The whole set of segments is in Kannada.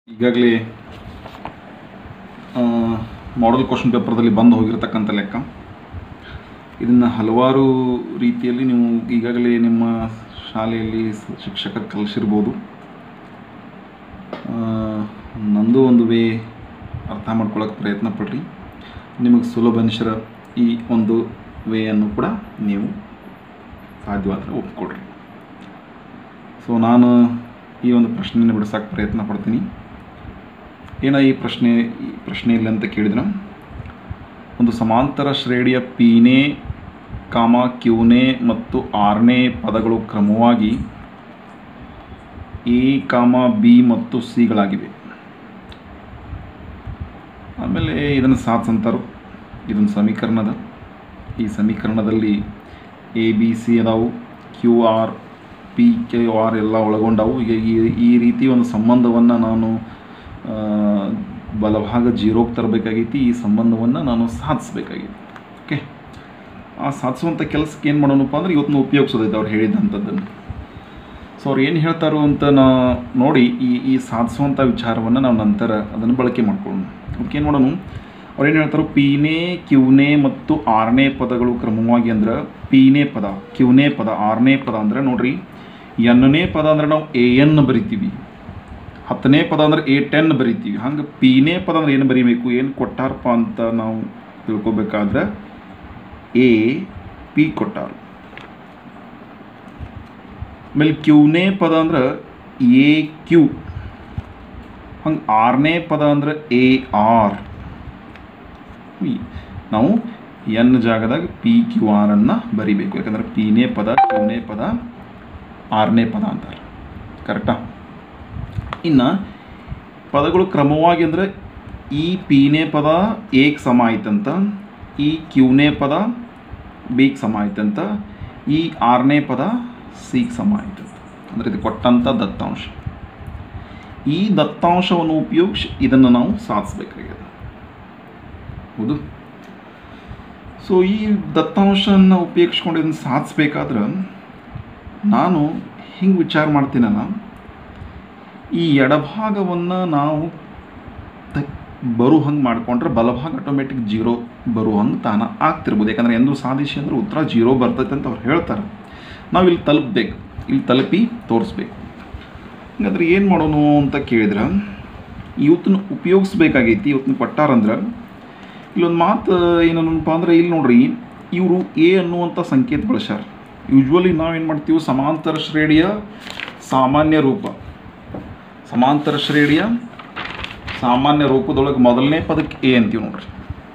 ಈಗಾಗಲೇ ಮಾಡೆಲ್ ಕ್ವಶನ್ ಪೇಪರ್ದಲ್ಲಿ ಬಂದು ಹೋಗಿರ್ತಕ್ಕಂಥ ಲೆಕ್ಕ ಇದನ್ನು ಹಲವಾರು ರೀತಿಯಲ್ಲಿ ನೀವು ಈಗಾಗಲೇ ನಿಮ್ಮ ಶಾಲೆಯಲ್ಲಿ ಸ- ಶಿಕ್ಷಕರು ಕಲಿಸಿರ್ಬೋದು ಆ, ನಂದು ಒಂದು ವೇ ಅರ್ಥ ಮಾಡ್ಕೊಳ್ಳೋಕೆ ಪ್ರಯತ್ನ ಪಡ್ರಿ ನಿಮಗೆ ಸುಲಭ ಅನಿಸಿರ ಈ ಒಂದು ವೇಯನ್ನು ಕೂಡ ನೀವು ಸಾಧ್ಯವಾದರೆ ಒಪ್ಕೊಳ್ರಿ ಸೊ ನಾನು ಈ ಒಂದು ಪ್ರಶ್ನೆಯನ್ನು ಬಿಡಿಸೋಕೆ ಪ್ರಯತ್ನ ಪಡ್ತೀನಿ ಏನ ಈ ಪ್ರಶ್ನೆ ಈ ಪ್ರಶ್ನೆ ಇಲ್ಲ ಅಂತ ಕೇಳಿದ್ರೆ ಒಂದು ಸಮಾಂತರ ಶ್ರೇಣಿಯ ಪೀನೆ ಕಾಮ ಕ್ಯೂನೆ ಮತ್ತು ಆರನೇ ಪದಗಳು ಕ್ರಮವಾಗಿ ಎ ಕಾಮ ಬಿ ಮತ್ತು ಸಿಗಳಾಗಿವೆ ಆಮೇಲೆ ಇದನ್ನು ಸಾಧಿಸಂತಾರು ಇದೊಂದು ಸಮೀಕರಣದ ಈ ಸಮೀಕರಣದಲ್ಲಿ ಎ ಬಿ ಸಿ ಅದಾವು Q R P K R ಎಲ್ಲ ಒಳಗೊಂಡವು ಈಗ ಈ ಈ ರೀತಿ ಒಂದು ಸಂಬಂಧವನ್ನು ನಾನು ಆ, ಬಲಭಾಗ ಜೀರೋಗೆ ತರಬೇಕಾಗೈತಿ ಈ ಸಂಬಂಧವನ್ನು ನಾನು ಸಾಧಿಸ್ಬೇಕಾಗಿತ್ತು ಓಕೆ ಆ ಸಾಧಿಸುವಂಥ ಕೆಲಸಕ್ಕೆ ಏನು ಮಾಡೋಣಪ್ಪ ಅಂದ್ರೆ ಇವತ್ತು ಉಪಯೋಗಿಸೋದೈತೆ ಅವ್ರು ಹೇಳಿದಂಥದ್ದನ್ನು ಸೊ ಅವ್ರು ಏನು ಹೇಳ್ತಾರೋ ಅಂತ ನಾ ನೋಡಿ ಈ ಈ ಸಾಧಿಸುವಂಥ ವಿಚಾರವನ್ನು ನಾವು ನಂತರ ಅದನ್ನು ಬಳಕೆ ಮಾಡ್ಕೊಳ್ಳೋಣ ಅದಕ್ಕೆ ಏನು ಮಾಡೋಣ ಅವ್ರು ಏನು ಹೇಳ್ತಾರೆ ಪೀನೆ ಕ್ಯೂನೆ ಮತ್ತು ಆರನೇ ಪದಗಳು ಕ್ರಮವಾಗಿ ಅಂದ್ರೆ ಪೀನೆ ಪದ ಕ್ಯೂನೆ ಪದ ಆರನೇ ಪದ ಅಂದರೆ ನೋಡ್ರಿ ಎನ್ನನೇ ಪದ ಅಂದ್ರೆ ನಾವು ಎ ಎನ್ ಬರಿತೀವಿ ಹತ್ತನೇ ಪದ ಅಂದ್ರೆ ಎ ಟೆನ್ ಬರಿತೀವಿ ಹಂಗೆ ಪೀನೇ ಪದ ಅಂದ್ರೆ ಏನು ಬರಿಬೇಕು ಏನು ಕೊಟ್ಟಾರಪ್ಪ ಅಂತ ನಾವು ತಿಳ್ಕೊಬೇಕಾದ್ರೆ ಎ ಪಿ ಕೊಟ್ಟಾರು ಆಮೇಲೆ ಕ್ಯೂನೇ ಪದ ಅಂದ್ರೆ ಎ ಕ್ಯೂ ಹಂಗೆ ಆರನೇ ಪದ ಅಂದ್ರೆ ಎ ಆರ್ ನಾವು ಎನ್ ಜಾಗದಾಗ ಪಿ ಕ್ಯೂ ಆರ್ ಅನ್ನು ಬರಿಬೇಕು ಯಾಕಂದ್ರೆ ಪಿನೇ ಪದ ಕ್ಯೂನೇ ಪದ ಆರನೇ ಪದ ಅಂತಾರೆ ಕರೆಕ್ಟಾ ಇನ್ನು ಪದಗಳು ಕ್ರಮವಾಗಿ ಅಂದರೆ ಈ ಪಿನೇ ಪದ ಎಗೆ ಸಮ ಆಯ್ತಂತ ಈ ಕ್ಯೂನೇ ಪದ ಬಿಗೆ ಸಮ ಆಯ್ತಂತ ಈ ಆರನೇ ಪದ ಸಿಗೆ ಸಮ ಆಯ್ತಂತ ಅಂದರೆ ಇದು ಕೊಟ್ಟಂಥ ದತ್ತಾಂಶ ಈ ದತ್ತಾಂಶವನ್ನು ಉಪಯೋಗಿಸಿ ಇದನ್ನು ನಾವು ಸಾಧಿಸ್ಬೇಕಾಗಿದೆ ಹೌದು ಸೊ ಈ ದತ್ತಾಂಶನ ಉಪಯೋಗಿಸ್ಕೊಂಡು ಇದನ್ನು ಸಾಧಿಸ್ಬೇಕಾದ್ರೆ ನಾನು ಹಿಂಗೆ ವಿಚಾರ ಮಾಡ್ತೀನಲ್ಲ ಈ ಎಡಭಾಗವನ್ನು ನಾವು ತ ಬರು ಹಂಗೆ ಮಾಡ್ಕೊಂಡ್ರೆ ಬಲಭಾಗ ಆಟೋಮೆಟಿಕ್ ಜೀರೋ ಬರು ಹಂಗೆ ತಾನ ಆಗ್ತಿರ್ಬೋದು ಯಾಕಂದ್ರೆ ಎಂದು ಸಾಧಿಸಿ ಅಂದ್ರೆ ಉತ್ತರ ಜೀರೋ ಬರ್ತೈತೆ ಅಂತ ಅವ್ರು ಹೇಳ್ತಾರೆ ನಾವು ಇಲ್ಲಿ ತಲುಪಬೇಕು ಇಲ್ಲಿ ತಲುಪಿ ತೋರಿಸ್ಬೇಕು ಹಂಗಾದ್ರೆ ಏನು ಮಾಡೋಣ ಅಂತ ಕೇಳಿದ್ರೆ ಇವತ್ತನ್ನ ಉಪಯೋಗಿಸ್ಬೇಕಾಗೈತಿ ಇವತ್ತನ್ನ ಕೊಟ್ಟಾರಂದ್ರೆ ಇಲ್ಲೊಂದು ಮಾತು ಏನನ್ನಪ್ಪ ಅಂದ್ರೆ ಇಲ್ಲಿ ನೋಡ್ರಿ ಇವರು ಎ ಅನ್ನುವಂಥ ಸಂಕೇತ ಬಳಸ್ಯಾರ ಯೂಶ್ವಲಿ ನಾವೇನು ಮಾಡ್ತೀವಿ ಸಮಾಂತರ ಶ್ರೇಣಿಯ ಸಾಮಾನ್ಯ ರೂಪ ಸಮಾಂತರ ಶ್ರೇಣಿಯ ಸಾಮಾನ್ಯ ರೂಪದೊಳಗೆ ಮೊದಲನೇ ಪದಕ್ಕೆ ಎ ಅಂತೀವಿ ನೋಡ್ರಿ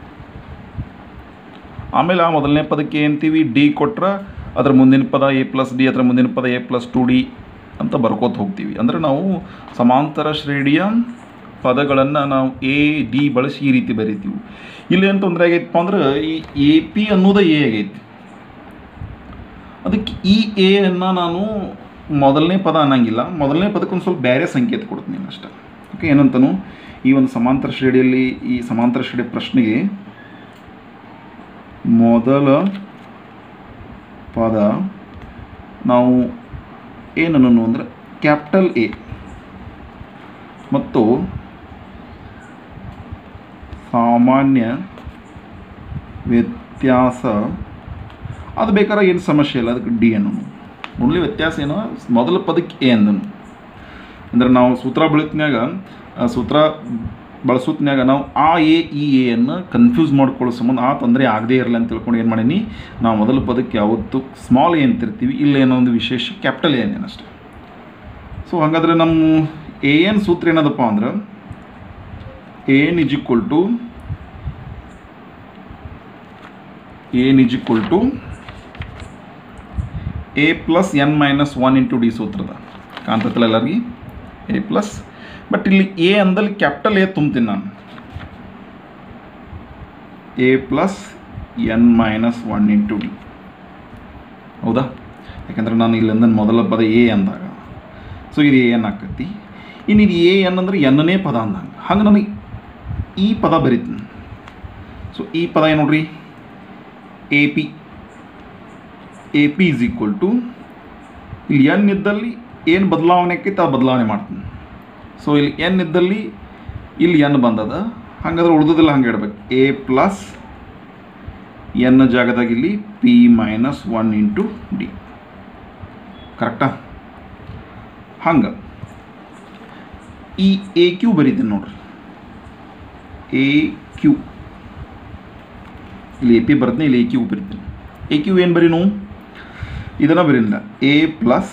ಆಮೇಲೆ ಆ ಮೊದಲನೇ ಪದಕ್ಕೆ ಎ ಅಂತೀವಿ ಡಿ ಕೊಟ್ರೆ ಅದ್ರ ಮುಂದಿನ ಪದ ಎ ಪ್ಲಸ್ ಡಿ ಅದರ ಮುಂದಿನ ಪದ ಎ ಪ್ಲಸ್ ಟು ಡಿ ಅಂತ ಬರ್ಕೋತ ಹೋಗ್ತೀವಿ ಅಂದರೆ ನಾವು ಸಮಾಂತರ ಶ್ರೇಣಿಯ ಪದಗಳನ್ನು ನಾವು ಎ ಡಿ ಬಳಸಿ ಈ ರೀತಿ ಬರಿತೀವಿ ಇಲ್ಲಿ ಏನು ತೊಂದರೆ ಆಗೈತಪ್ಪ ಅಂದ್ರೆ ಈ ಎ ಪಿ ಅನ್ನೋದೇ ಎ ಆಗೈತಿ ಅದಕ್ಕೆ ಈ ಎ ಅನ್ನು ನಾನು ಮೊದಲನೇ ಪದ ಅನ್ನಂಗಿಲ್ಲ ಮೊದಲನೇ ಪದಕ್ಕೆ ಒಂದು ಸ್ವಲ್ಪ ಬೇರೆ ಸಂಕೇತ ಕೊಡ್ತೀನಿ ಅಷ್ಟೇ ಓಕೆ ಏನಂತನು ಈ ಒಂದು ಸಮಾಂತರ ಶ್ರೇಣಿಯಲ್ಲಿ ಈ ಸಮಾಂತರ ಶ್ರೇಣಿ ಪ್ರಶ್ನೆಗೆ ಮೊದಲ ಪದ ನಾವು ಏನನ್ನು ಅಂದರೆ ಕ್ಯಾಪಿಟಲ್ ಎ ಮತ್ತು ಸಾಮಾನ್ಯ ವ್ಯತ್ಯಾಸ ಅದು ಬೇಕಾದ್ರೆ ಏನು ಸಮಸ್ಯೆ ಇಲ್ಲ ಅದಕ್ಕೆ ಡಿ ಅನ್ನೋನು ಓನ್ಲಿ ವ್ಯತ್ಯಾಸ ಏನು ಮೊದಲ ಪದಕ್ಕೆ ಎ ಅಂದನು ಅಂದ್ರೆ ನಾವು ಸೂತ್ರ ಬಳತ್ನ್ಯಾಗ ಆ ಸೂತ್ರ ಬಳಸೋತ್ನ್ಯಾಗ ನಾವು ಆ ಎ ಈ ಎ ಅನ್ನು ಕನ್ಫ್ಯೂಸ್ ಮಾಡ್ಕೊಳ್ಳೋ ಸಂಬಂಧ ಆ ತೊಂದರೆ ಆಗದೇ ಇರಲ್ಲ ಅಂತ ತಿಳ್ಕೊಂಡು ಏನು ಮಾಡೀನಿ ನಾವು ಮೊದಲ ಪದಕ್ಕೆ ಯಾವತ್ತು ಸ್ಮಾಲ್ ಎ ಅಂತಿರ್ತೀವಿ ಇಲ್ಲ ಏನೋ ಒಂದು ವಿಶೇಷ ಕ್ಯಾಪಿಟಲ್ ಎ ಅಷ್ಟೇ ಸೊ ಹಾಗಾದ್ರೆ ನಮ್ಮ ಎ ಎನ್ ಸೂತ್ರ ಏನದಪ್ಪ ಅಂದ್ರೆ N is equal to N is equal to A plus N minus one into D ಸೂತ್ರದ ಕಾಣ್ತತ್ತಲ್ಲ ಎಲ್ಲರಿಗೆ ಎ ಪ್ಲಸ್ ಬಟ್ ಇಲ್ಲಿ ಎ ಅಂದಲ್ಲಿ ಕ್ಯಾಪಿಟಲ್ ಎ ತುಂಬ್ತೀನಿ ನಾನು A plus N minus one into D ಹೌದಾ ಯಾಕಂದ್ರೆ ನಾನು ಇಲ್ಲಿಂದ ಮೊದಲ ಪದ ಎ ಅಂದಾಗ ಸೊ ಇದು ಎನ್ ಆಕತಿ ಇನ್ನು ಇದು ಎ ಎನ್ ಅಂದ್ರೆ ಎನ್ನನೇ ಪದ ಅಂದಂಗೆ ಹಂಗೆ ನನಗೆ ಈ ಪದ ಬರೀತೀನಿ ಸೊ ಈ ಪದ ಏನು ನೋಡ್ರಿ A P A P is equal to ಇಲ್ಲಿ ಎನ್ ಇದ್ದಲ್ಲಿ ಏನು ಬದಲಾವಣೆ ಆಕೈತೆ ಆ ಬದಲಾವಣೆ ಮಾಡ್ತೀನಿ ಸೊ ಇಲ್ಲಿ ಎನ್ ಇದ್ದಲ್ಲಿ ಇಲ್ಲಿ ಎನ್ ಬಂದದ ಹಾಗಾದ್ರೆ ಉಳಿದದೆಲ್ಲ ಹಂಗೆ ಇಡ್ಬೇಕು ಎ ಪ್ಲಸ್ ಎನ್ ಜಾಗದಾಗ ಇಲ್ಲಿ P minus one into D ಕರೆಕ್ಟಾ ಹಂಗೆ ಈ ಎ ಕ್ಯೂ ಬರೀತೀನಿ ನೋಡ್ರಿ ಎ ಕ್ಯೂ ಇಲ್ಲಿ ಎ ಪಿ ಬರ್ತೀನಿ ಇಲ್ಲಿ ಎ ಕ್ಯೂ ಬರೀತೀನಿ ಎ ಕ್ಯೂ ಏನು ಬರೀನು ಇದನ್ನು ಬರೀನಿಲ್ಲ A plus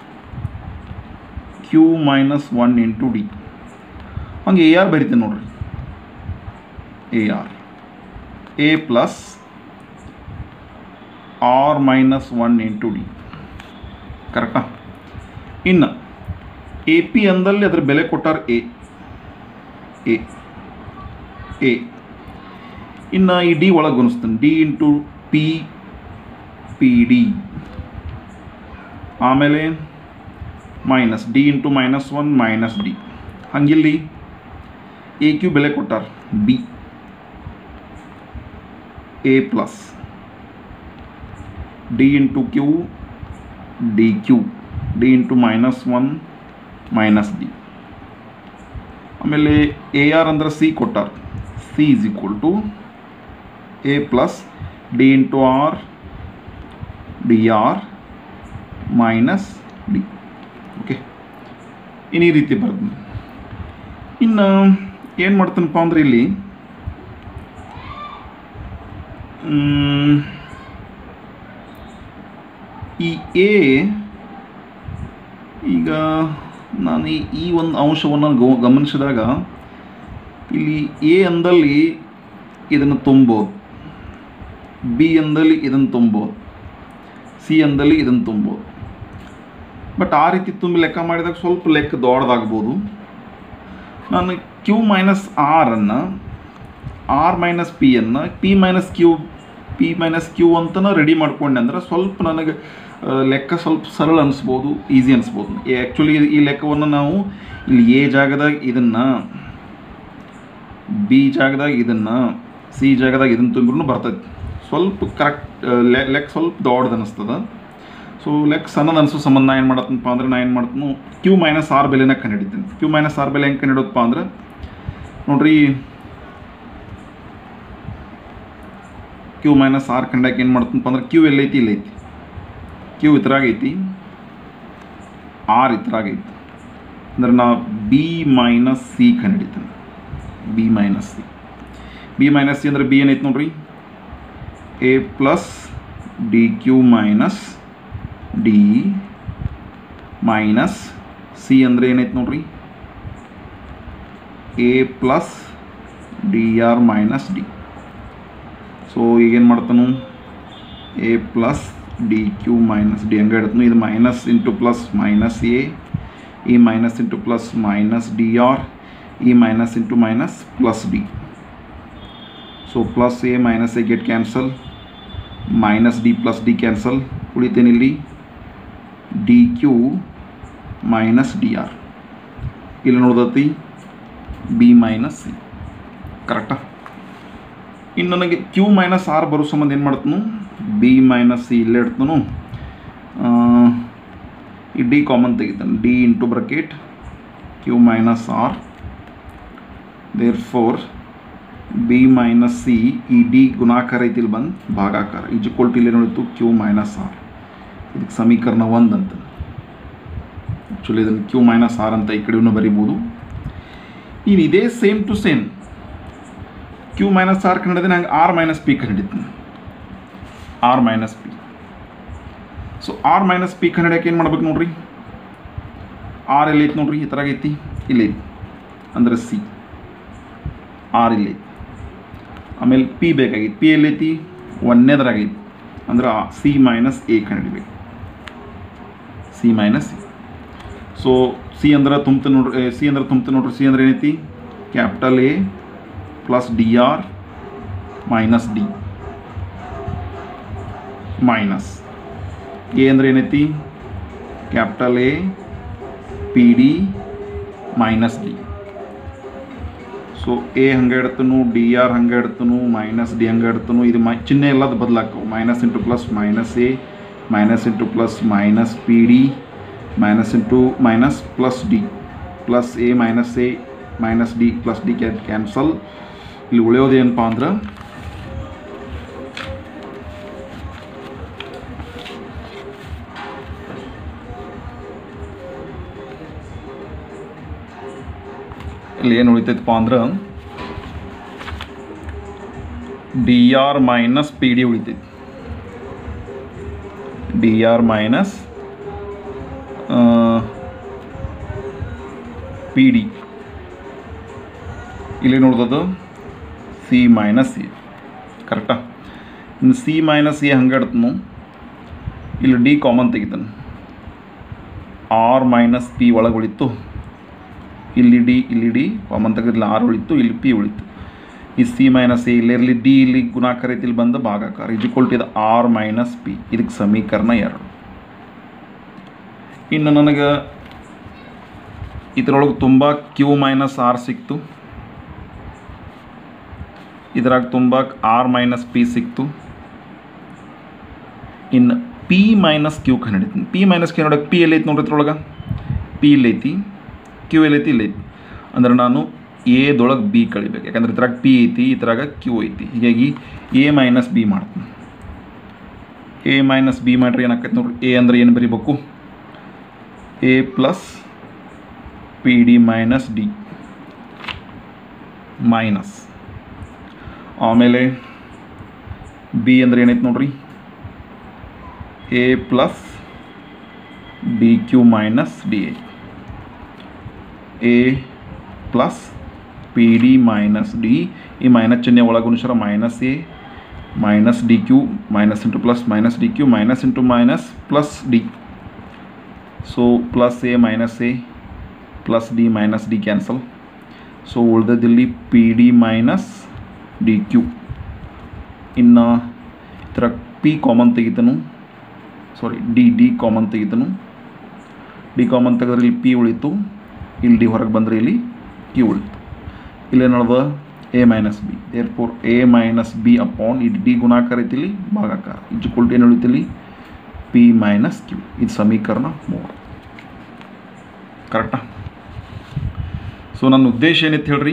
Q minus one into D ಹಂಗೆ ಎ ಆರ್ ಬರಿತೀನಿ ನೋಡ್ರಿ A R A plus R minus one into D ಕರೆಕ್ಟಾ ಇನ್ನು ಎ ಪಿ ಅಂದಲ್ಲಿ ಅದ್ರ ಬೆಲೆ ಕೊಟ್ಟಾರ ಎ ಎ ಎ ಇನ್ನು ಈ ಡಿ ಒಳಗೆ ಗುಣಿಸ್ತೀನಿ D into P P D ಆಮೇಲೆ minus D into minus one minus D ಹಂಗಿಲ್ಲಿ ಎ ಕ್ಯೂ ಬೆಲೆ ಕೊಟ್ಟಾರ B A plus D into Q D Q D into minus one minus D ಆಮೇಲೆ ಎ ಆರ್ ಅಂದ್ರೆ ಸಿ ಕೊಟ್ಟಾರ C is equal to A plus D into R D R minus D okay ಇನ್ನು ಈ ರೀತಿ ಬರ್ತೀನಿ ಇನ್ನು ಏನು ಮಾಡ್ತೀನಪ್ಪ ಅಂದ್ರೆ ಇಲ್ಲಿ ಮ್, ಈ ಎ ಈಗ ನಾನು ಈ ಈ ಒಂದು ಅಂಶವನ್ನು ಗೊ ಗಮನಿಸಿದಾಗ ಇಲ್ಲಿ ಎ ಅಂದಲ್ಲಿ ಇದನ್ನು ತುಂಬೋದು ಬಿ ಅಂದಲ್ಲಿ ಇದನ್ನು ತುಂಬೋದು ಸಿ ಅಂದಲ್ಲಿ ಇದನ್ನು ತುಂಬೋದು ಬಟ್ ಆ ರೀತಿ ತುಂಬಿ ಲೆಕ್ಕ ಮಾಡಿದಾಗ ಸ್ವಲ್ಪ ಲೆಕ್ಕ ದೊಡ್ಡದಾಗ್ಬೋದು ನಾನು ಕ್ಯೂ ಮೈನಸ್ ಆರನ್ನು ಆರ್ ಮೈನಸ್ ಪಿ ಅನ್ನು P minus Q P minus Q ಅಂತನ ರೆಡಿ ಮಾಡ್ಕೊಂಡೆ ಅಂದ್ರೆ ಸ್ವಲ್ಪ ನನಗೆ ಆ, ಲೆಕ್ಕ ಸ್ವಲ್ಪ ಸರಳ ಅನಿಸ್ಬೋದು ಈಸಿ ಅನಿಸ್ಬೋದು ಆ್ಯಕ್ಚುಲಿ ಈ ಲೆಕ್ಕವನ್ನು ನಾವು ಇಲ್ಲಿ ಎ ಜಾಗದಾಗ ಇದನ್ನು ಬಿ ಜಾಗದಾಗ ಇದನ್ನು ಸಿ ಜಾಗದಾಗ ಇದನ್ನು ತುಂಬಿರೂ ಬರ್ತೈತಿ ಸ್ವಲ್ಪ ಕರೆಕ್ಟ್ ಲೆಕ್ಕ ಸ್ವಲ್ಪ ದೊಡ್ಡದು ಅನಿಸ್ತದ ಸೊ ಲೆಕ್ಕ ಸಣ್ಣದು ಅನಿಸೋ ಸಂಬಂಧ ನಾ ಏನು ಮಾಡತ್ತನಪ್ಪ ಅಂದ್ರೆ ನಾ ಏನು ಮಾಡ್ತೀನಿ ಕ್ಯೂ ಮೈನಸ್ ಆರ್ ಬೆಲೆನ ಕಂಡುಹಿಡಿತೀನಿ ಕ್ಯೂ ಮೈನಸ್ ಆರ್ ಬೆಲೆ ಹೆಂಗೆ ಕಂಡುಹಿಡೋದಪ್ಪ ಅಂದ್ರೆ ನೋಡ್ರಿ ಕ್ಯೂ ಮೈನಸ್ ಆರ್ ಕಂಡಾಕ ಏನು ಮಾಡ್ತೀನಪ್ಪ ಅಂದ್ರೆ ಕ್ಯೂ ಎಲ್ಲೈತಿ ಇಲ್ಲೈತಿ ಕ್ಯೂ ಇದ್ರಾಗ ಐತಿ ಆರ್ ಇದ್ರಾಗ ಐತಿ ಅಂದ್ರೆ ನಾ ಬಿ ಮೈನಸ್ ಸಿ ಕಂಡುಹಿಡಿತೀನಿ B minus C B minus C ಅಂದ್ರೆ ಬಿ ಏನೈತಿ ನೋಡ್ರಿ A plus D Q minus D minus C ಅಂದರೆ ಏನೈತೆ ನೋಡ್ರಿ A plus D R minus D so ಈಗೇನು ಮಾಡ್ತಾನು A plus D Q minus D ಹಂಗೆ ಇಡ್ತಾನು ಇದು minus into plus minus A ಈ minus into plus minus D R ಈ minus into minus plus D so plus A minus A get cancel minus D plus D cancel ಉಳಿತೇನಿಲ್ಲಿ D Q minus D R ಇಲ್ಲಿ ನೋಡ್ದತಿ ಬಿ ಮೈನಸ್ ಸಿ ಕರೆಕ್ಟಾ ಇನ್ನು ನನಗೆ ಕ್ಯೂ ಮೈನಸ್ ಆರ್ ಬರೋ ಸಂಬಂಧ ಏನು ಮಾಡ್ತನು ಬಿ ಮೈನಸ್ ಸಿ ಇಲ್ಲೇ ಇಡ್ತನು ಈ ಡಿ ಕಾಮನ್ ತೆಗಿತಾನೆ D into bracket Q minus R therefore B minus C ಈ ಡಿ ಗುಣಾಕಾರ ಐತಿ ಇಲ್ಲಿ ಬಂದು ಭಾಗಾಕಾರ ಈಜ್ಕೊಲ್ ಟು ಇಲ್ಲಿ ನೋಡಿತ್ತು ಕ್ಯೂ ಮೈನಸ್ ಆರ್ ಇದಕ್ಕೆ ಸಮೀಕರಣ ಒಂದು ಅಂತ ಆ್ಯಕ್ಚುಲಿ ಇದನ್ನು ಕ್ಯೂ ಮೈನಸ್ ಆರ್ ಅಂತ ಈ ಕಡೆಯೂ ಬರಿಬೋದು ಇನ್ನು ಇದೇ same to same Q minus R ಕಂಡಿದ್ದೀನಿ ಹಂಗೆ ಆರ್ ಮೈನಸ್ ಪಿ ಕಂಡಿದ್ದೀನಿ R minus P so R minus P ಕನ್ನಡಕ್ಕೆ ಏನು ಮಾಡ್ಬೇಕು ನೋಡ್ರಿ ಆರ್ ಎಲ್ಲೈತಿ ನೋಡ್ರಿ ಈ ಥರ ಐತಿ ಇಲ್ಲೈತಿ ಅಂದ್ರೆ ಸಿ ಆರ್ ಇಲ್ಲೈತಿ ಆಮೇಲೆ ಪಿ ಬೇಕಾಗಿತ್ತು ಪಿ ಎಲ್ಲೈತಿ ಒಂದನೇದ್ರಾಗೈತಿ ಅಂದ್ರೆ ಸಿ ಮೈನಸ್ ಎ ಕಂಡಿಡ್ಬೇಕು C minus C so C ಅಂದ್ರೆ ತುಂಬ್ತ ನೋಡ್ರಿ ಸಿ ಅಂದ್ರೆ ತುಂಬ್ತ ನೋಡ್ರಿ ಸಿ ಅಂದ್ರೆ ಏನೈತಿ capital A plus D R minus D minus A ಅಂದ್ರೆ ಏನೈತಿ capital A P D minus D so A ಹಂಗೆ ಇಡ್ತನು ಡಿ ಆರ್ ಹಂಗೆ ಇಡ್ತನು ಮೈನಸ್ ಡಿ ಹಂಗೆ ಇಡ್ತನು ಇದು ಮೈ ಚಿಹ್ನೆ ಎಲ್ಲದು ಬದಲಾಕವು minus into plus minus A minus into plus minus P D minus into minus plus D plus A minus A minus D plus D can cancel ಇಲ್ಲಿ ಉಳಿಯೋದೇನಪ್ಪ ಅಂದ್ರೆ ಇಲ್ಲಿ ಏನು ಉಳಿತೈತಪ್ಪ ಅಂದ್ರೆ D R minus P D ಉಳಿತೈತಿ D R minus P D ಇಲ್ಲಿ ನೋಡ್ದದು ಸಿ ಮೈನಸ್ ಎ ಕರೆಕ್ಟಾ ಇನ್ನು ಸಿ ಮೈನಸ್ ಎ ಹಂಗೆ ಇಡ್ತನು ಇಲ್ಲಿ ಡಿ ಕಾಮನ್ ತೆಗಿತಾನೆ ಆರ್ ಮೈನಸ್ ಪಿ ಒಳಗೆ ಉಳಿತು ಇಲ್ಲಿ ಡಿ ಇಲ್ಲಿ ಡಿ ಕಾಮನ್ ತೆಗೆದಿಲ್ಲ ಆರ್ ಉಳಿತು ಇಲ್ಲಿ ಪಿ ಉಳಿತು ಈ ಸಿ ಮೈನಸ್ ಎ ಇಲ್ಲಿರಲಿ ಡಿ ಇಲ್ಲಿ ಗುಣಾಕಾರ ಐತಿ ಇಲ್ಲಿ ಬಂದು ಭಾಗಾಕಾರ ಇದು ಇಕ್ವಲ್ ಟು ಇದು ಆರ್ ಮೈನಸ್ ಪಿ ಇದಕ್ಕೆ ಸಮೀಕರಣ ಎರಡು ಇನ್ನು ನನಗೆ ಇದರೊಳಗೆ ತುಂಬ ಕ್ಯೂ ಮೈನಸ್ ಆರ್ ಸಿಕ್ತು ಇದ್ರಾಗ ತುಂಬ ಆರ್ ಮೈನಸ್ ಪಿ ಸಿಕ್ತು ಇನ್ನು ಪಿ ಮೈನಸ್ ಕ್ಯೂ ಕಂಡಿಡ್ತೀನಿ ಪಿ ಮೈನಸ್ ಕ್ಯೂ ನೋಡಕ್ಕೆ ಪಿ ಎಲ್ಲೈತಿ ನೋಡ್ರಿ ಇದ್ರೊಳಗೆ ಪಿ ಎಲ್ಲೈತಿ ಕ್ಯೂ ಎಲ್ಲೈತಿ ಇಲ್ಲೈತಿ ಅಂದ್ರೆ ನಾನು ಎದೊಳಗೆ ಬಿ ಕಳಿಬೇಕು ಯಾಕಂದ್ರೆ ಇದ್ರಾಗ ಪಿ ಐತಿ ಇದ್ರಾಗ ಕ್ಯೂ ಐತಿ ಹೀಗಾಗಿ ಎ ಮೈನಸ್ ಬಿ ಮಾಡ್ತೀನಿ ಎ ಮೈನಸ್ ಬಿ ಮಾಡ್ರಿ ಏನಾಕೈತೆ ನೋಡ್ರಿ ಎ ಅಂದ್ರೆ ಏನು ಬರಿಬೇಕು A plus P D minus D minus ಆಮೇಲೆ ಬಿ ಅಂದ್ರೆ ಏನೈತೆ ನೋಡ್ರಿ A plus D Q minus D I A plus P D minus D ಈ ಮೈನಸ್ ಚಿಹ್ನೆ ಒಳಗುಣಿಸರ minus A minus D Q minus into plus minus D Q minus into minus plus D so plus A minus A plus D minus D cancel so ಉಳ್ದದಿಲ್ಲಿ P D minus D Q ಇನ್ನು ಇದರ ಪಿ ಕಾಮನ್ ತೆಗಿತನು ಸಾರಿ ಡಿ ಡಿ ಕಾಮನ್ ತೆಗಿತನು ಡಿ ಕಾಮನ್ ತೆಗೆದ್ರೆ ಇಲ್ಲಿ ಪಿ ಉಳಿತು ಇಲ್ಲಿ ಡಿ ಹೊರಗೆ ಬಂದರೆ ಇಲ್ಲಿ ಕ್ಯೂ ಉಳಿತು ಇಲ್ಲೇ ನೋಡ್ದ A minus B therefore A minus B upon ಇದು ಡಿ ಗುಣಾಕಾರ ಐತಿ ಇಲ್ಲಿ ಭಾಗಾಕಾರ ಇಜ್ಜುಕೊಲ್ಟ್ ಏನು ಉಳಿತಿಲ್ಲಿ ಪಿ ಮೈನಸ್ ಕ್ಯೂ ಇದು ಸಮೀಕರಣ ಮೂರು ಕರೆಕ್ಟಾ ಸೊ ನನ್ನ ಉದ್ದೇಶ ಏನಿತ್ತು ಹೇಳ್ರಿ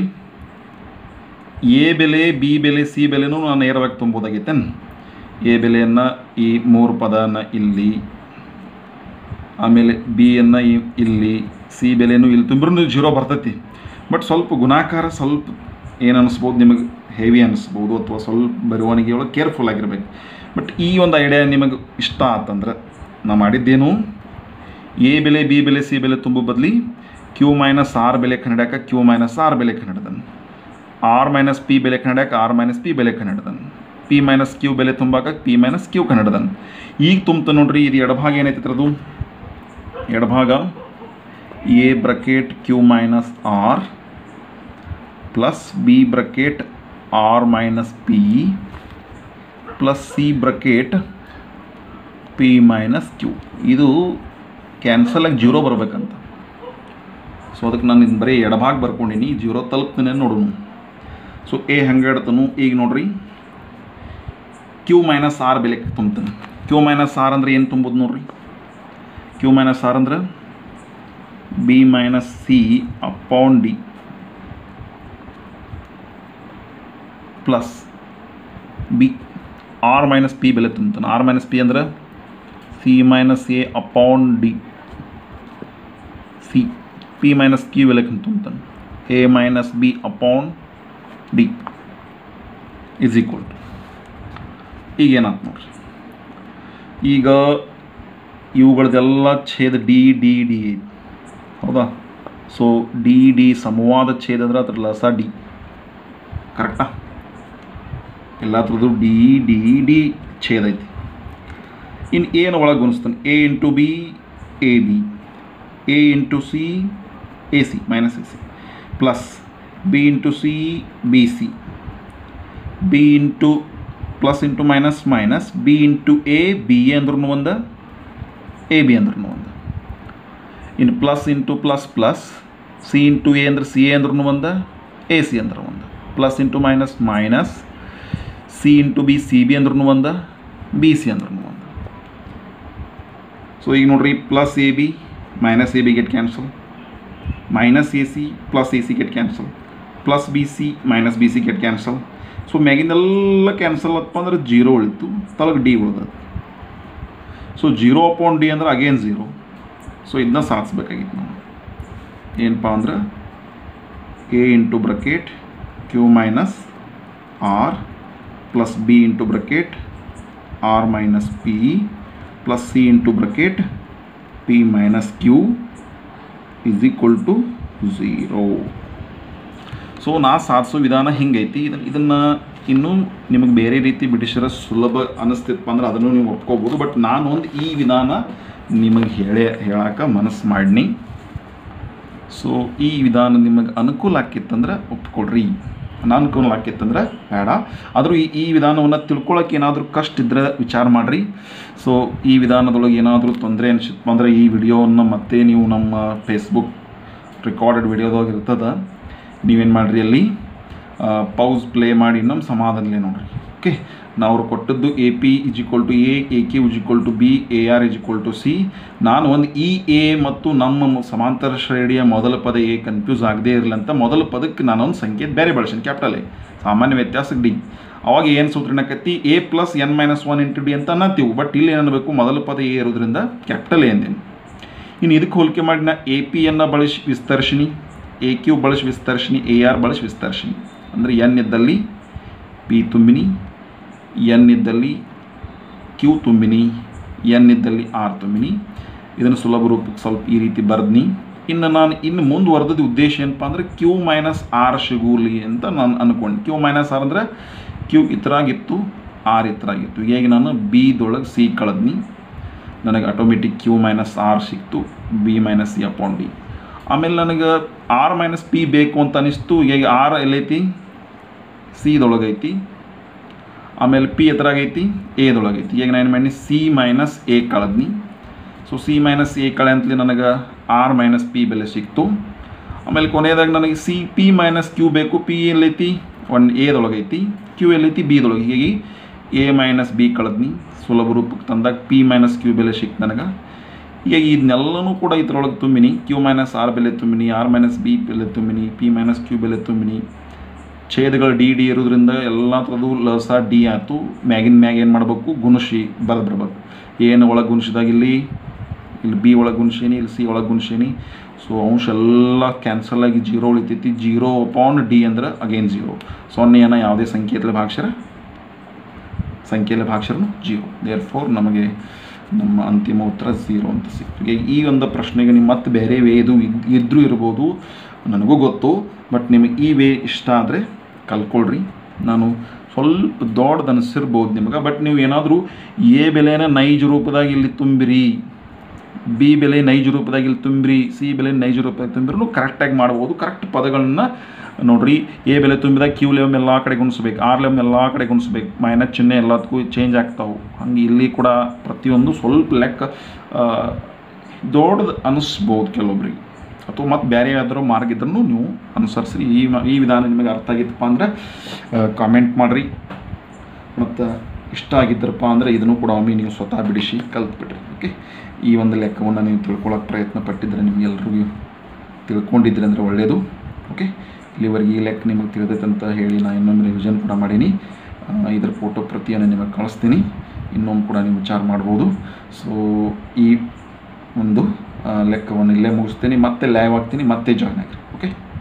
ಎ ಬೆಲೆ ಬಿ ಬೆಲೆ ಸಿ ಬೆಲೆನೂ ನಾನು ನೇರವಾಗಿ ತುಂಬೋದಾಗೈತೇನು ಎ ಬೆಲೆಯನ್ನು ಈ ಮೂರು ಪದನ ಇಲ್ಲಿ ಆಮೇಲೆ ಬಿಯನ್ನು ಇಲ್ಲಿ ಸಿ ಬೆಲೆನೂ ಇಲ್ಲಿ ತುಂಬ್ರೂ ಜೀರೋ ಬರ್ತೈತಿ ಬಟ್ ಸ್ವಲ್ಪ ಗುಣಾಕಾರ ಸ್ವಲ್ಪ ಏನು ಅನ್ನಿಸ್ಬೋದು ನಿಮಗೆ ಹೆವಿ ಅನ್ನಿಸ್ಬೋದು ಅಥವಾ ಸ್ವಲ್ಪ ಬರವಣಿಗೆ ಒಳಗೆ ಕೇರ್ಫುಲ್ ಆಗಿರ್ಬೇಕು ಬಟ್ ಈ ಒಂದು ಐಡಿಯಾ ನಿಮಗೆ ಇಷ್ಟ ಆತಂದ್ರೆ ನಾ ಮಾಡಿದ್ದೇನು ಎ ಬೆಲೆ ಬಿ ಬೆಲೆ ಸಿ ಬೆಲೆ ತುಂಬೋ ಬದಲಿ ಕ್ಯೂ ಮೈನಸ್ ಆರ್ ಬೆಲೆ ಕನ್ನಡಕ್ಕೆ ಕ್ಯೂ ಮೈನಸ್ ಆರ್ ಬೆಲೆ ಕನ್ನಡದನ್ ಆರ್ ಮೈನಸ್ ಪಿ ಬೆಲೆ ಕನ್ನಡಕ್ಕೆ ಆರ್ ಮೈನಸ್ ಪಿ ಬೆಲೆ ಕನ್ನಡದನ್ ಪಿ ಮೈನಸ್ ಕ್ಯೂ ಬೆಲೆ ತುಂಬಾಕ ಪಿ ಮೈನಸ್ ಕ್ಯೂ ಕನ್ನಡದನ್ ಈಗ ತುಂಬ್ತ ನೋಡ್ರಿ ಇದು ಎಡಭಾಗ ಏನೈತಿ ಇದ್ರದ್ದು ಎಡಭಾಗ A bracket Q minus R plus B bracket R minus P plus C bracket P minus Q ಇದು ಕ್ಯಾನ್ಸಲ್ ಆಗಿ ಜೀರೋ ಬರ್ಬೇಕಂತ ಸೊ ಅದಕ್ಕೆ ನಾನು ಇದು ಬರೀ ಎಡಭಾಗ ಬರ್ಕೊಂಡೀನಿ ಜೀರೋ ತಲುಪ್ತೀನಿ ನೋಡೋಣ ಸೊ ಎ ಹಂಗೆ ಇಡ್ತನು ಈಗ ನೋಡ್ರಿ ಕ್ಯೂ ಮೈನಸ್ ಆರ್ ಬೆಲೆ ತುಂಬ್ತಾನೆ ಕ್ಯೂ ಮೈನಸ್ ಆರ್ ಅಂದ್ರೆ ಏನು ತುಂಬೋದು ನೋಡ್ರಿ ಕ್ಯೂ ಮೈನಸ್ ಆರ್ ಅಂದ್ರೆ B minus C upon D plus B R minus P ಬೆಲೆ ತುಂಬ್ತಾನೆ ಆರ್ ಮೈನಸ್ ಪಿ ಅಂದ್ರೆ C minus A upon D C P minus Q ಬೆಲೆ ತುಂಬ್ತಾನೆ A minus B upon D is equal to ಈಗ ಏನಾಯ್ತು ನೋಡ್ರಿ ಈಗ ಇವುಗಳದೆಲ್ಲ ಛೇದ ಡಿ ಡಿ ಡಿ ಐತಿ ಹೌದಾ ಸೊ ಡಿ ಡಿ ಸಮವಾದ ಛೇದ ಅಂದ್ರೆ ಅದ್ರ ಲಸ ಡಿ ಕರೆಕ್ಟಾ ಎಲ್ಲ ಥರದ್ದು ಡಿ ಡಿ ಡಿ ಛೇದ ಐತಿ ಇನ್ನು ಏನು ಒಳಗೆ ಗುಣಿಸ್ತಾನೆ A into B A B A into C A C minus A C plus B into C B C B into plus into minus minus B into A B A ಅಂದ್ರೂ ಒಂದು ಎ ಬಿ ಅಂದ್ರೂ ಒಂದು ಇನ್ನು plus into plus plus C into A ಅಂದ್ರೆ ಸಿ ಎ ಅಂದ್ರೂ ಒಂದು ಎ ಸಿ ಅಂದ್ರೆ ಒಂದು plus into minus minus C into B C B ಅಂದ್ರೂ ಒಂದು ಬಿ ಸಿ ಅಂದ್ರೂ ಒಂದು ಸೊ ಈಗ ನೋಡ್ರಿ plus A B minus A B get cancel minus A C plus A C get cancel plus B C minus B C get cancel so ಮ್ಯಾಗಿಂದೆಲ್ಲ ಕ್ಯಾನ್ಸಲ್ ಆತಪ್ಪ ಅಂದ್ರೆ ಜೀರೋ ಉಳಿತು ತಲಗ ಡಿ ಉಳ್ದದ ಸೊ ಜೀರೋ ಅಪಾನ್ ಡಿ ಅಂದ್ರೆ ಅಗೇನ್ ಝೀರೋ ಸೊ ಇದನ್ನ ಸಾಧಿಸ್ಬೇಕಾಗಿತ್ತು ನಾವು ಏನಪ್ಪ ಅಂದ್ರೆ A into bracket Q minus R plus B into bracket R minus P plus C into bracket P minus Q is equal to zero so ನಾ ಸಾಧಿಸೋ ವಿಧಾನ ಹಿಂಗೈತಿ ಇದನ್ನು ಇದನ್ನು ಇನ್ನೂ ನಿಮಗೆ ಬೇರೆ ರೀತಿ ಬಿಡಿಸಿರೋ ಸುಲಭ ಅನಿಸ್ತಿತ್ತಪ್ಪ ಅಂದ್ರೆ ಅದನ್ನು ನೀವು ಒಪ್ಕೋಬೋದು ಬಟ್ ನಾನು ಒಂದು ಈ ವಿಧಾನ ನಿಮಗೆ ಹೇಳೇ ಹೇಳಕ್ಕೆ ಮನಸ್ಸು ಮಾಡಿನಿ ಸೊ ಈ ವಿಧಾನ ನಿಮಗೆ ಅನುಕೂಲ ಆಕಿತ್ತಂದ್ರೆ ಒಪ್ಕೊಡ್ರಿ ಅನಾನುಕೂಲ ಆಕಿತ್ತಂದ್ರೆ ಬೇಡ ಆದರೂ ಈ ಈ ವಿಧಾನವನ್ನು ತಿಳ್ಕೊಳಕ್ಕೆ ಏನಾದರೂ ಕಷ್ಟ ಇದ್ದರೆ ವಿಚಾರ ಮಾಡಿರಿ ಸೊ ಈ ವಿಧಾನದೊಳಗೆ ಏನಾದರೂ ತೊಂದರೆ ಅನಿಸಿತ್ತು ಅಂದರೆ ಈ ವಿಡಿಯೋವನ್ನು ಮತ್ತೆ ನೀವು ನಮ್ಮ ಫೇಸ್ಬುಕ್ ರೆಕಾರ್ಡೆಡ್ ವಿಡಿಯೋದಾಗ ಇರ್ತದ ನೀವೇನು ಮಾಡಿರಿ ಅಲ್ಲಿ ಪೌಸ್ ಪ್ಲೇ ಮಾಡಿ ನಮ್ಮ ಸಮಾಧಾನಲೇ ನೋಡ್ರಿ ಓಕೆ ನಾವು ಅವ್ರು ಕೊಟ್ಟದ್ದು A P is equal to A A K is equal to B A R is equal to C ನಾನು ಒಂದು ಇ ಎ ಮತ್ತು ನಮ್ಮ ಮ- ಸಮಾಂತರ ಶ್ರೇಣಿಯ ಮೊದಲ ಪದ ಎ ಕನ್ಫ್ಯೂಸ್ ಆಗದೇ ಇರಲಿ ಅಂತ ಮೊದಲ ಪದಕ್ಕೆ ನಾನೊಂದು ಸಂಕೇತ ಬೇರೆ ಬಳಸೀನಿ ಕ್ಯಾಪಿಟಲ್ ಎ ಸಾಮಾನ್ಯ ವ್ಯತ್ಯಾಸ ಡಿ ಅವಾಗ ಏನು ಸೂತ್ರಣಕತ್ತಿ A plus N minus one into D ಅಂತ ಅನ್ನತ್ತೀವಿ ಬಟ್ ಇಲ್ಲಿ ಏನಬೇಕು ಮೊದಲ ಪದ ಎ ಇರೋದ್ರಿಂದ ಕ್ಯಾಪಿಟಲ್ ಎ ಅಂದೇನು ಇನ್ನು ಇದಕ್ಕೆ ಹೋಲಿಕೆ ಮಾಡಿ ನಾ ಎ ಪಿಯನ್ನು ಬಳಸಿ ವಿಸ್ತರಿಸಿನಿ ಎ ಕ್ಯೂ ಬಳಸಿ ವಿಸ್ತರಿಸಿನಿ ಎ ಆರ್ ಬಳಸಿ ವಿಸ್ತರಿಸಿನಿ ಅಂದರೆ ಎನ್ ಇದ್ದಲ್ಲಿ ಪಿ ತುಂಬಿನಿ ಎನ್ ಇದ್ದಲ್ಲಿ ಕ್ಯೂ ತುಂಬಿನಿ ಎನ್ ಇದ್ದಲ್ಲಿ ಆರ್ ತುಂಬಿನಿ ಇದನ್ನು ಸುಲಭ ರೂಪಕ್ಕೆ ಸ್ವಲ್ಪ ಈ ರೀತಿ ಬರ್ದ್ನಿ ಇನ್ನು ನಾನು ಇನ್ನು ಮುಂದುವರೆದ ಉದ್ದೇಶ ಏನಪ್ಪ ಅಂದರೆ ಕ್ಯೂ ಮೈನಸ್ ಆರ್ ಸಿಗೂಲಿ ಅಂತ ನಾನು ಅನ್ಕೊಂಡು ಕ್ಯೂ ಮೈನಸ್ ಆರ್ ಅಂದರೆ ಕ್ಯೂ ಇತರಾಗಿತ್ತು ಆರ್ ಇತರಾಗಿತ್ತು ಈಗ ನಾನು ಬಿದೊಳಗೆ ಸಿ ಕಳೆದ್ನಿ ನನಗೆ ಆಟೋಮೆಟಿಕ್ ಕ್ಯೂ ಮೈನಸ್ ಆರ್ ಸಿಕ್ತು B minus C upon D ಆಮೇಲೆ ನನಗೆ ಆರ್ ಮೈನಸ್ ಪಿ ಬೇಕು ಅಂತ ಅನಿಸ್ತು ಈಗ ಆರ್ ಎಲ್ಲೈತಿ ಸಿದೊಳಗೈತಿ ಆಮೇಲೆ ಪಿ ಎತ್ತರಾಗೈತಿ ಎದೊಳಗೈತಿ ಈಗ ನಾನು ಮಾಡಿ ಸಿ ಮೈನಸ್ ಎ ಕಳೆದ್ನಿ ಸೊ ಸಿ ಮೈನಸ್ ಎ ಕಳೆ ಅಂತಲೇ ನನಗೆ ಆರ್ ಮೈನಸ್ ಪಿ ಬೆಲೆ ಸಿಕ್ತು ಆಮೇಲೆ ಕೊನೆಯದಾಗ ನನಗೆ ಸಿ ಪಿ ಮೈನಸ್ ಕ್ಯೂ ಬೇಕು ಪಿ ಎಲ್ಲೈತಿ ಒನ್ ಎದೊಳಗೈತಿ ಕ್ಯೂ ಎಲ್ಲೈತಿ ಬಿದೊಳಗೆ ಹೀಗಾಗಿ ಎ ಮೈನಸ್ ಬಿ ಕಳೆದ್ನಿ ಸುಲಭ ರೂಪಕ್ಕೆ ತಂದಾಗ ಪಿ ಮೈನಸ್ ಕ್ಯೂ ಬೆಲೆ ಸಿಕ್ತು ನನಗೆ ಈಗ ಇದನ್ನೆಲ್ಲನೂ ಕೂಡ ಇದ್ರೊಳಗೆ ತುಂಬಿನಿ ಕ್ಯೂ ಮೈನಸ್ ಆರ್ ಬೆಲೆ ತುಂಬಿನಿ ಆರ್ ಮೈನಸ್ ಬಿ ಬೆಲೆ ತುಂಬಿನಿ ಪಿ ಮೈನಸ್ ಕ್ಯೂ ಬೆಲೆ ತುಂಬಿನಿ ಛೇದಗಳು ಡಿ ಡಿ ಇರೋದ್ರಿಂದ ಎಲ್ಲ ಥರದ್ದು ಲಸ ಡಿ ಆಯ್ತು ಮ್ಯಾಗಿನ ಮ್ಯಾಗ ಏನು ಮಾಡಬೇಕು ಗುಣಿಸಿ ಬರೆದು ಬಿಡ್ಬೇಕು ಏನು ಒಳಗೆ ಗುಣಿಸಿದಾಗ ಇಲ್ಲಿ ಇಲ್ಲಿ ಬಿ ಒಳಗೆ ಗುಣಿಸೀನಿ ಇಲ್ಲಿ ಸಿ ಒಳಗೆ ಗುಣಿಸೀನಿ ಸೊ ಅಂಶ ಎಲ್ಲ ಕ್ಯಾನ್ಸಲ್ ಆಗಿ ಜೀರೋ ಉಳಿತೈತಿ ಜೀರೋ ಅಪಾನ್ ಡಿ ಅಂದ್ರೆ ಅಗೇನ್ ಜೀರೋ ಸೊನ್ನೆಯನ್ನು ಯಾವುದೇ ಸಂಖ್ಯೆಯಲ್ಲಿ ಭಾಗಶರ ಸಂಖ್ಯೆಯಲ್ಲಿ ಭಾಗಶರನು ಜೀರೋ ದೇರ್ ಫೋರ್ ನಮಗೆ ನಮ್ಮ ಅಂತಿಮ ಉತ್ತರ ಝೀರೋ ಅಂತ ಸಿಕ್ತು ಈಗ ಈ ಒಂದು ಪ್ರಶ್ನೆಗೆ ನಿಮ್ಮ ಮತ್ತೆ ಬೇರೆ ವೇ ಇದು ಇದ್- ಇದ್ರೂ ಇರ್ಬೋದು ನನಗೂ ಗೊತ್ತು ಬಟ್ ನಿಮಗೆ ಈ ವೇ ಇಷ್ಟ ಆದರೆ ಕಲ್ಕೊಳ್ರಿ ನಾನು ಸ್ವಲ್ಪ ದೊಡ್ಡದು ಅನಿಸಿರ್ಬೋದು ನಿಮಗೆ ಬಟ್ ನೀವು ಏನಾದರೂ ಎ ಬೆಲೆನ ನೈಜ ರೂಪದಾಗ ಇಲ್ಲಿ ತುಂಬಿರಿ ಬಿ ಬೆಲೆ ನೈಜ ರೂಪದಾಗ ಇಲ್ಲಿ ತುಂಬಿರಿ ಸಿ ಬೆಲೆ ನೈಜ ರೂಪದಾಗ ತುಂಬಿರೂ ಕರೆಕ್ಟಾಗಿ ಮಾಡ್ಬೋದು ಕರೆಕ್ಟ್ ಪದಗಳನ್ನ ನೋಡ್ರಿ ಎ ಬೆಲೆ ತುಂಬಿದಾಗ ಕ್ಯೂ ಲೆಮ್ ಎಲ್ಲ ಕಡೆ ಗುಣಿಸ್ಬೇಕು ಆರ್ ಲೆಮ್ ಎಲ್ಲ ಕಡೆ ಗುಣಿಸ್ಬೇಕು ಮೈನಸ್ ಚಿಹ್ನೆ ಎಲ್ಲದಕ್ಕೂ ಚೇಂಜ್ ಆಗ್ತಾವೆ ಹಂಗೆ ಇಲ್ಲಿ ಕೂಡ ಪ್ರತಿಯೊಂದು ಸ್ವಲ್ಪ ಲೆಕ್ಕ ಆ, ದೊಡ್ಡದು ಅನ್ನಿಸ್ಬೋದು ಕೆಲವೊಬ್ರಿಗೆ ಅಥವಾ ಮತ್ತು ಬೇರೆ ಯಾವ್ದಾದ್ರು ಮಾರ್ಗ ಇದ್ರೂ ನೀವು ಅನುಸರಿಸ್ರಿ ಈ ಮ- ಈ ವಿಧಾನ ನಿಮಗೆ ಅರ್ಥ ಆಗಿತ್ತಪ್ಪ ಅಂದರೆ ಕಾಮೆಂಟ್ ಮಾಡಿರಿ ಮತ್ತು ಇಷ್ಟ ಆಗಿದ್ದರಪ್ಪ ಅಂದರೆ ಇದನ್ನು ಕೂಡ ಒಮ್ಮೆ ನೀವು ಸ್ವತಃ ಬಿಡಿಸಿ ಕಲ್ತ್ಬಿಟ್ರಿ ಓಕೆ ಈ ಒಂದು ಲೆಕ್ಕವನ್ನು ನೀವು ತಿಳ್ಕೊಳ್ಳೋಕೆ ಪ್ರಯತ್ನ ಪಟ್ಟಿದ್ರೆ ನಿಮಗೆಲ್ರಿಗೂ ತಿಳ್ಕೊಂಡಿದ್ರಿ ಅಂದರೆ ಒಳ್ಳೆಯದು ಓಕೆ ಇಲ್ಲಿವರೆಗೆ ಈ ಲೆಕ್ಕ ನಿಮಗೆ ತಿಳಿದೈತೆ ಅಂತ ಹೇಳಿ ನಾನು ಇನ್ನೊಮ್ಮೆ ರಿವಿಷನ್ ಕೂಡ ಮಾಡೀನಿ ಆ, ಇದರ ಫೋಟೋ ಪ್ರತಿಯನ್ನು ನಿಮಗೆ ಕಳಿಸ್ತೀನಿ ಇನ್ನೊಮ್ಮೆ ಕೂಡ ನೀವು ವಿಚಾರ ಮಾಡ್ಬೋದು ಸೊ ಈ ಒಂದು ಆ, ಲೆಕ್ಕವನ್ನು ಇಲ್ಲೇ ಮುಗಿಸ್ತೀನಿ ಮತ್ತೆ ಲೈವ್ ಆಗ್ತೀನಿ ಮತ್ತೆ ಜಾಯ್ನ್ ಆಗಿರಿ ಓಕೆ